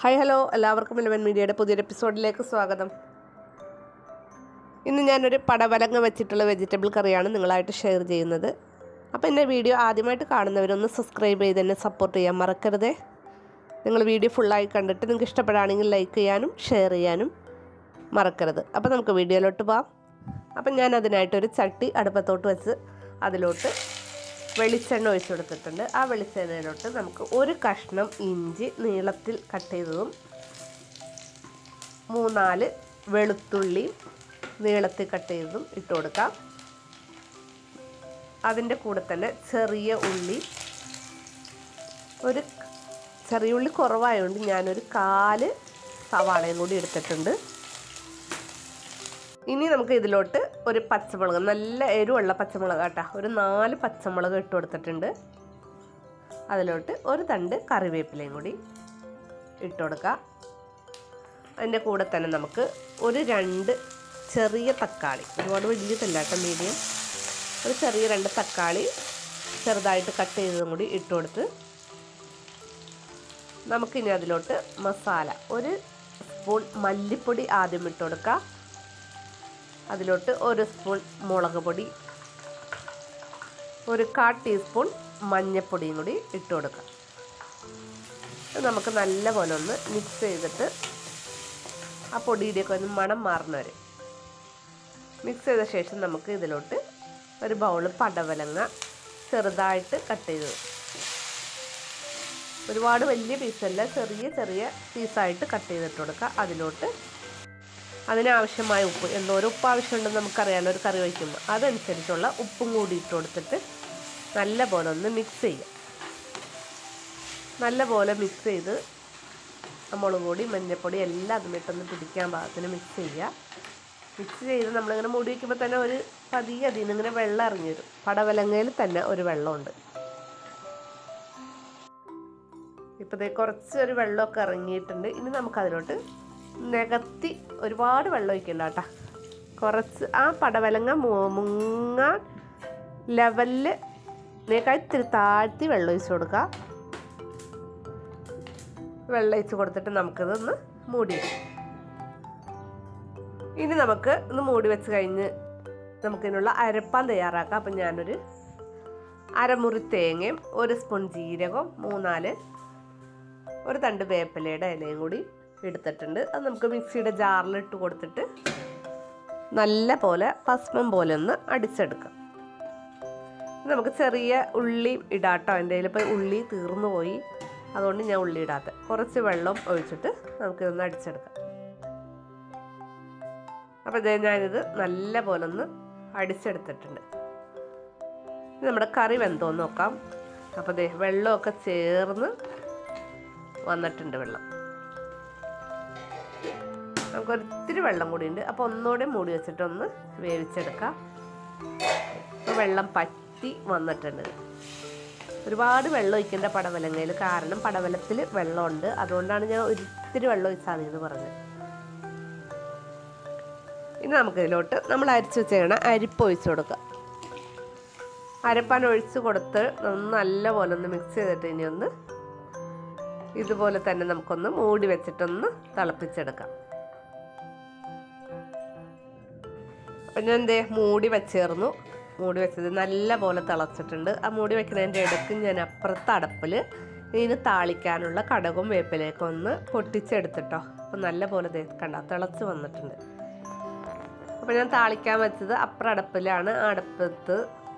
hi hello എല്ലാവർക്കും Eleven മീഡിയയുടെ പുതിയൊരു എപ്പിസോഡിലേക്ക് സ്വാഗതം ഇന്ന് ഞാനൊരു പടവലങ്ങ വെച്ചിട്ടുള്ള വെജിറ്റബിൾ കറിയാണ് നിങ്ങളായിട്ട് ഷെയർ ചെയ്യുന്നത് അപ്പോൾ എൻ്റെ വീഡിയോ ആദ്യമായിട്ട് കാണുന്നവരൊന്ന് സബ്സ്ക്രൈബ് ചെയ്ത് എന്നെ സപ്പോർട്ട് ചെയ്യാൻ മറക്കരുതേ നിങ്ങൾ വീഡിയോ ഫുള്ളായി കണ്ടിട്ട് നിങ്ങൾക്ക് ഇഷ്ടപ്പെടുകയാണെങ്കിൽ ലൈക്ക് ചെയ്യാനും ഷെയർ ചെയ്യാനും മറക്കരുത് അപ്പോൾ നമുക്ക് വീഡിയോയിലോട്ട് പോകാം അപ്പം ഞാൻ അതിനായിട്ടൊരു ചട്ടി അടുപ്പത്തോട്ട് വെച്ച് അതിലോട്ട് വെളിച്ചെണ്ണ ഒഴിച്ചു കൊടുത്തിട്ടുണ്ട് ആ വെളിച്ചെണ്ണയിലോട്ട് നമുക്ക് ഒരു കഷ്ണം ഇഞ്ചി നീളത്തിൽ കട്ട് ചെയ്തതും മൂന്നാല് വെളുത്തുള്ളി നീളത്തിൽ കട്ട് ചെയ്തതും ഇട്ട് കൊടുക്കാം അതിൻ്റെ കൂടെ തന്നെ ചെറിയ ഉള്ളി ഒരു ചെറിയ ഉള്ളി കുറവായതുകൊണ്ട് ഞാനൊരു കാല് സവാളയും കൂടി എടുത്തിട്ടുണ്ട് ഇനി നമുക്ക് ഇതിലോട്ട് ഒരു പച്ചമുളക് നല്ല എരിവുള്ള പച്ചമുളക് കേട്ടോ ഒരു നാല് പച്ചമുളക് ഇട്ട് കൊടുത്തിട്ടുണ്ട് അതിലോട്ട് ഒരു തണ്ട് കറിവേപ്പിലയും കൂടി ഇട്ട് കൊടുക്കുക അതിൻ്റെ കൂടെ തന്നെ നമുക്ക് ഒരു രണ്ട് ചെറിയ തക്കാളി ഒരുപാട് വലിയതല്ല കേട്ടോ മീഡിയം ഒരു ചെറിയ രണ്ട് തക്കാളി ചെറുതായിട്ട് കട്ട് ചെയ്തതും കൂടി ഇട്ട് കൊടുത്ത് നമുക്കിനി അതിലോട്ട് മസാല ഒരു സ്പൂൺ മല്ലിപ്പൊടി ആദ്യം ഇട്ട് കൊടുക്കുക അതിലോട്ട് ഒരു സ്പൂൺ മുളക് പൊടി ഒരു കാ ടീസ്പൂൺ മഞ്ഞൾപ്പൊടിയും കൂടി ഇട്ട് കൊടുക്കാം നമുക്ക് നല്ല പോലെ ഒന്ന് മിക്സ് ചെയ്തിട്ട് ആ പൊടിയുടെയൊക്കെ ഒന്ന് മണം മാറുന്ന വരെ മിക്സ് ചെയ്ത ശേഷം നമുക്ക് ഇതിലോട്ട് ഒരു ബൗൾ പടവലങ്ങ ചെറുതായിട്ട് കട്ട് ചെയ്ത് ഒരുപാട് വലിയ പീസല്ല ചെറിയ ചെറിയ പീസായിട്ട് കട്ട് ചെയ്തിട്ട് കൊടുക്കുക അതിലോട്ട് അതിനാവശ്യമായ ഉപ്പ് എന്തോരം ഉപ്പ് ആവശ്യമുണ്ടെന്ന് നമുക്കറിയാലോ ഒരു കറി വയ്ക്കുമ്പോൾ അതനുസരിച്ചുള്ള ഉപ്പും കൂടി ഇട്ട് കൊടുത്തിട്ട് നല്ല പോലെ ഒന്ന് മിക്സ് ചെയ്യുക നല്ല പോലെ മിക്സ് ചെയ്ത് മുളക് പൊടി മഞ്ഞൾപ്പൊടി എല്ലാം അതിലിട്ടൊന്ന് പിടിക്കാൻ പാകത്തിന് മിക്സ് ചെയ്യുക മിക്സ് ചെയ്ത് നമ്മളിങ്ങനെ മൂടി വയ്ക്കുമ്പോൾ തന്നെ ഒരു പതിയെ അതിൽ നിന്ന് ഇങ്ങനെ വെള്ളം ഇറങ്ങി വരും പടവലങ്ങയിൽ തന്നെ ഒരു വെള്ളമുണ്ട് ഇപ്പോഴത്തെ കുറച്ച് ഒരു വെള്ളമൊക്കെ ഇറങ്ങിയിട്ടുണ്ട് ഇനി നമുക്കതിലോട്ട് നികത്തി ഒരുപാട് വെള്ളം ഒഴിക്കണ്ട കേട്ടോ കുറച്ച് ആ പടവലങ്ങ മുങ്ങാൻ ലെവലിൽ നേക്കാൾ ഇത്തിരി താഴ്ത്തി വെള്ളം ഒഴിച്ച് കൊടുക്കുക വെള്ളം ഒഴിച്ച് കൊടുത്തിട്ട് നമുക്കിതൊന്ന് മൂടി വെക്കാം ഇനി നമുക്ക് ഒന്ന് മൂടി വെച്ച് കഴിഞ്ഞ് നമുക്കിതിനുള്ള അരപ്പാൻ തയ്യാറാക്കാം അപ്പം ഞാനൊരു അരമുറി തേങ്ങയും ഒരു സ്പൂൺ ജീരകം മൂന്നാല് ഒരു തണ്ട് വേപ്പിലയുടെ ഇലയും കൂടി എടുത്തിട്ടുണ്ട് അത് നമുക്ക് മിക്സിയുടെ ജാറിലിട്ട് കൊടുത്തിട്ട് നല്ല പോലെ ഭസ്മം പോലെ ഒന്ന് അടിച്ചെടുക്കാം നമുക്ക് ചെറിയ ഉള്ളി ഇടാട്ടോ എൻ്റെ കയ്യിൽ ഇപ്പോൾ ഉള്ളി തീർന്നു പോയി അതുകൊണ്ട് ഞാൻ ഉള്ളി ഇടാത്ത കുറച്ച് വെള്ളം ഒഴിച്ചിട്ട് നമുക്കിതൊന്ന് അടിച്ചെടുക്കാം അപ്പോൾ ഇതേ ഞാനിത് നല്ല പോലെ ഒന്ന് അടിച്ചെടുത്തിട്ടുണ്ട് നമ്മുടെ കറി വെന്തോന്ന് നോക്കാം അപ്പോൾ ദേ വെള്ളമൊക്കെ ചേർന്ന് വന്നിട്ടുണ്ട് വെള്ളം നമുക്ക് ഒരിത്തിരി വെള്ളം കൂടിയുണ്ട് അപ്പോൾ ഒന്നുകൂടെ മൂടി വെച്ചിട്ട് ഒന്ന് വേവിച്ചെടുക്കാം അപ്പോൾ വെള്ളം പറ്റി വന്നിട്ടുണ്ട് ഒരുപാട് വെള്ളം ഒഴിക്കേണ്ട പടവലങ്ങയിൽ കാരണം പടവലത്തിൽ വെള്ളമുണ്ട് അതുകൊണ്ടാണ് ഞാൻ ഒരിത്തിരി വെള്ളം ഒഴിച്ചാൽ മതി എന്ന് പറഞ്ഞത് ഇനി നമുക്കിതിലോട്ട് നമ്മൾ അരിച്ച് വെച്ചേക്കണ അരിപ്പ് ഒഴിച്ചു കൊടുക്കുക അരപ്പാൻ ഒഴിച്ച് കൊടുത്ത് നല്ല പോലെ ഒന്ന് മിക്സ് ചെയ്തിട്ട് ഇനി ഒന്ന് ഇതുപോലെ തന്നെ നമുക്കൊന്ന് മൂടി വെച്ചിട്ടൊന്ന് തിളപ്പിച്ചെടുക്കാം അപ്പം ഞാൻ എന്തേ മൂടി വെച്ചേർന്നു മൂടി വെച്ചത് നല്ല പോലെ തിളച്ചിട്ടുണ്ട് ആ മൂടി വെക്കുന്നതിൻ്റെ ഇടയ്ക്ക് ഞാൻ അപ്പുറത്തെ അടപ്പിൽ ഇതിന് താളിക്കാനുള്ള കടകും വേപ്പിലേക്ക് ഒന്ന് പൊട്ടിച്ചെടുത്തിട്ടോ അപ്പം നല്ല പോലെ ദേ കണ്ട തിളച്ച് വന്നിട്ടുണ്ട് അപ്പം ഞാൻ താളിക്കാൻ വെച്ചത് അപ്പുറം അടപ്പിലാണ് ആ അടുപ്പത്ത്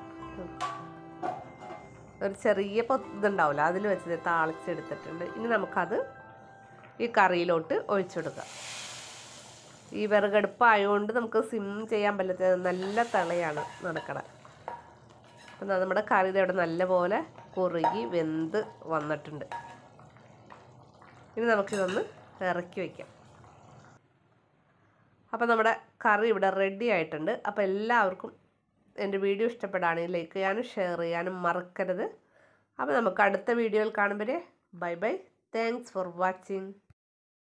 ഒരു ചെറിയ ഇതുണ്ടാവില്ല അതിൽ വെച്ച് താളിച്ചെടുത്തിട്ടുണ്ട് ഇനി നമുക്കത് ഈ കറിയിലോട്ട് ഒഴിച്ചെടുക്കാം ഈ വിറകടുപ്പായതുകൊണ്ട് നമുക്ക് സിം ചെയ്യാൻ പറ്റാത്ത നല്ല തിളയാണ് നടക്കണത് അപ്പം നമ്മുടെ കറി ഇവിടെ നല്ലപോലെ കുറുകി വെന്ത് വന്നിട്ടുണ്ട് ഇനി നമുക്കിതൊന്ന് ഇറക്കി വയ്ക്കാം അപ്പോൾ നമ്മുടെ കറി ഇവിടെ റെഡി ആയിട്ടുണ്ട് അപ്പോൾ എല്ലാവർക്കും എൻ്റെ വീഡിയോ ഇഷ്ടപ്പെടുകയാണെങ്കിൽ ലൈക്ക് ചെയ്യാനും ഷെയർ ചെയ്യാനും മറക്കരുത് അപ്പോൾ നമുക്ക് അടുത്ത വീഡിയോയിൽ കാണുമ്പോൾ bye bye thanks for watching